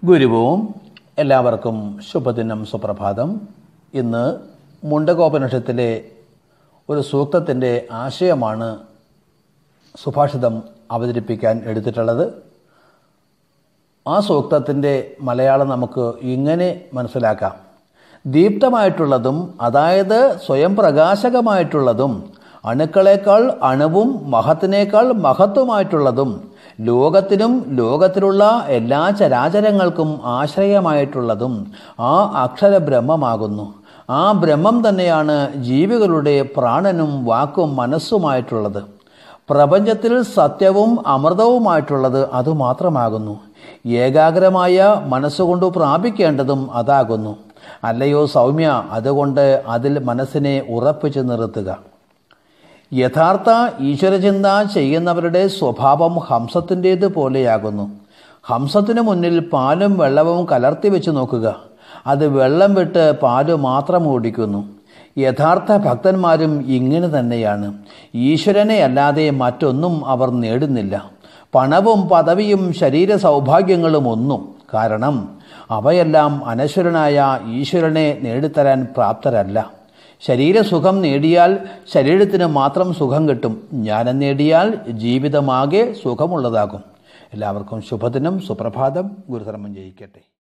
ഗുരുവും എല്ലാവർക്കും ശുഭദിനം സുപ്രഭാതം ഇന്ന് മുണ്ടകോപനിഷത്തിലെ ഒരു സൂക്തത്തിൻ്റെ ആശയമാണ് സുഭാഷിതം അവതരിപ്പിക്കാൻ എടുത്തിട്ടുള്ളത് ആ സൂക്തത്തിൻ്റെ മലയാളം നമുക്ക് ഇങ്ങനെ മനസ്സിലാക്കാം ദീപ്തമായിട്ടുള്ളതും അതായത് സ്വയം പ്രകാശകമായിട്ടുള്ളതും അണുക്കളേക്കാൾ അണുവും മഹത്തിനേക്കാൾ മഹത്വമായിട്ടുള്ളതും ലോകത്തിനും ലോകത്തിലുള്ള എല്ലാ ചരാചരങ്ങൾക്കും ആശ്രയമായിട്ടുള്ളതും ആ അക്ഷര ബ്രഹ്മമാകുന്നു ആ ബ്രഹ്മം തന്നെയാണ് ജീവികളുടെ പ്രാണനും വാക്കും മനസ്സുമായിട്ടുള്ളത് പ്രപഞ്ചത്തിൽ സത്യവും അമൃതവുമായിട്ടുള്ളത് അതുമാത്രമാകുന്നു ഏകാഗ്രമായ മനസ്സുകൊണ്ട് പ്രാപിക്കേണ്ടതും അതാകുന്നു അല്ലയോ സൗമ്യ അതുകൊണ്ട് അതിൽ മനസ്സിനെ ഉറപ്പിച്ചു നിർത്തുക യഥാർത്ഥ ഈശ്വരചിന്ത ചെയ്യുന്നവരുടെ സ്വഭാവം ഹംസത്തിൻ്റേത് പോലെയാകുന്നു ഹംസത്തിനു മുന്നിൽ പാലും വെള്ളവും കലർത്തി വെച്ച് നോക്കുക അത് വെള്ളം വിട്ട് പാല് മാത്രം ഓടിക്കുന്നു യഥാർത്ഥ ഭക്തന്മാരും ഇങ്ങനെ തന്നെയാണ് ഈശ്വരനെ അല്ലാതെ മറ്റൊന്നും അവർ നേടുന്നില്ല പണവും പദവിയും ശരീര സൗഭാഗ്യങ്ങളും ഒന്നും കാരണം അവയെല്ലാം അനശ്വരനായ ഈശ്വരനെ നേടിത്തരാൻ പ്രാപ്തരല്ല ശരീരസുഖം നേടിയാൽ ശരീരത്തിന് മാത്രം സുഖം കിട്ടും ജ്ഞാനം നേടിയാൽ ജീവിതമാകെ സുഖമുള്ളതാകും എല്ലാവർക്കും ശുഭദിനം സുപ്രഭാതം ഗുരുധർമ്മം ജയിക്കട്ടെ